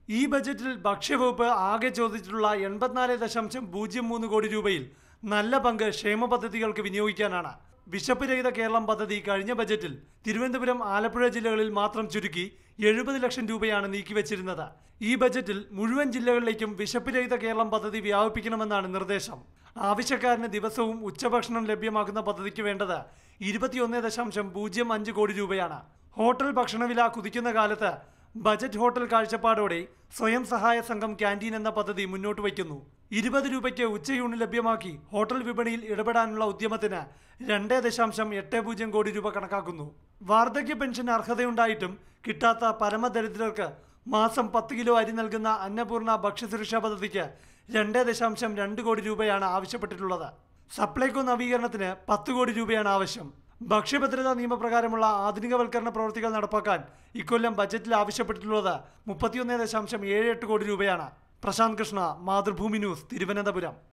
ഈ ബജറ്റിൽ ഭക്ഷ്യവകുപ്പ് ആകെ ചോദിച്ചിട്ടുള്ള എൺപത്തിനാല് ദശാംശം പൂജ്യം മൂന്ന് കോടി രൂപയിൽ നല്ല പങ്ക് ക്ഷേമ പദ്ധതികൾക്ക് വിനിയോഗിക്കാനാണ് വിശപ്പ് രഹിത കേരളം പദ്ധതി കഴിഞ്ഞ ബജറ്റിൽ തിരുവനന്തപുരം ആലപ്പുഴ ജില്ലകളിൽ മാത്രം ചുരുക്കി എഴുപത് ലക്ഷം രൂപയാണ് നീക്കിവച്ചിരുന്നത് ഈ ബജറ്റിൽ മുഴുവൻ ജില്ലകളിലേക്കും വിശപ്പ് രഹിത കേരളം പദ്ധതി വ്യാപിപ്പിക്കണമെന്നാണ് നിർദ്ദേശം ആവശ്യക്കാരന് ദിവസവും ഉച്ചഭക്ഷണം ലഭ്യമാക്കുന്ന പദ്ധതിക്ക് വേണ്ടത് ഇരുപത്തിയൊന്ന് ദശാംശം പൂജ്യം അഞ്ച് കോടി രൂപയാണ് ഹോട്ടൽ ഭക്ഷണവില കുതിക്കുന്ന കാലത്ത് ബജറ്റ് ഹോട്ടൽ കാഴ്ചപ്പാടോടെ സ്വയം സഹായ സംഘം ക്യാൻറ്റീൻ എന്ന പദ്ധതി മുന്നോട്ട് വയ്ക്കുന്നു ഇരുപത് രൂപയ്ക്ക് ഉച്ചയൂണ് ലഭ്യമാക്കി ഹോട്ടൽ വിപണിയിൽ ഇടപെടാനുള്ള ഉദ്യമത്തിന് രണ്ട് ദശാംശം എട്ട് പൂജ്യം കോടി രൂപ കണക്കാക്കുന്നു വാർദ്ധക്യ പെൻഷൻ അർഹതയുണ്ടായിട്ടും കിട്ടാത്ത പരമദരിദ്രർക്ക് മാസം പത്ത് കിലോ അരി നൽകുന്ന അന്നപൂർണ ഭക്ഷ്യസുരക്ഷാ പദ്ധതിക്ക് രണ്ട് ദശാംശം രണ്ട് കോടി രൂപയാണ് ആവശ്യപ്പെട്ടിട്ടുള്ളത് സപ്ലൈകോ നവീകരണത്തിന് പത്ത് കോടി രൂപയാണ് ആവശ്യം ഭക്ഷ്യഭദ്രതാ നിയമപ്രകാരമുള്ള ആധുനികവൽക്കരണ പ്രവൃത്തികൾ നടപ്പാക്കാൻ ഇക്കൊല്ലം ബജറ്റിൽ ആവശ്യപ്പെട്ടിട്ടുള്ളത് മുപ്പത്തിയൊന്ന് ദശാംശം ഏഴ് എട്ട് കോടി രൂപയാണ് പ്രശാന്ത് കൃഷ്ണ മാതൃഭൂമി ന്യൂസ് തിരുവനന്തപുരം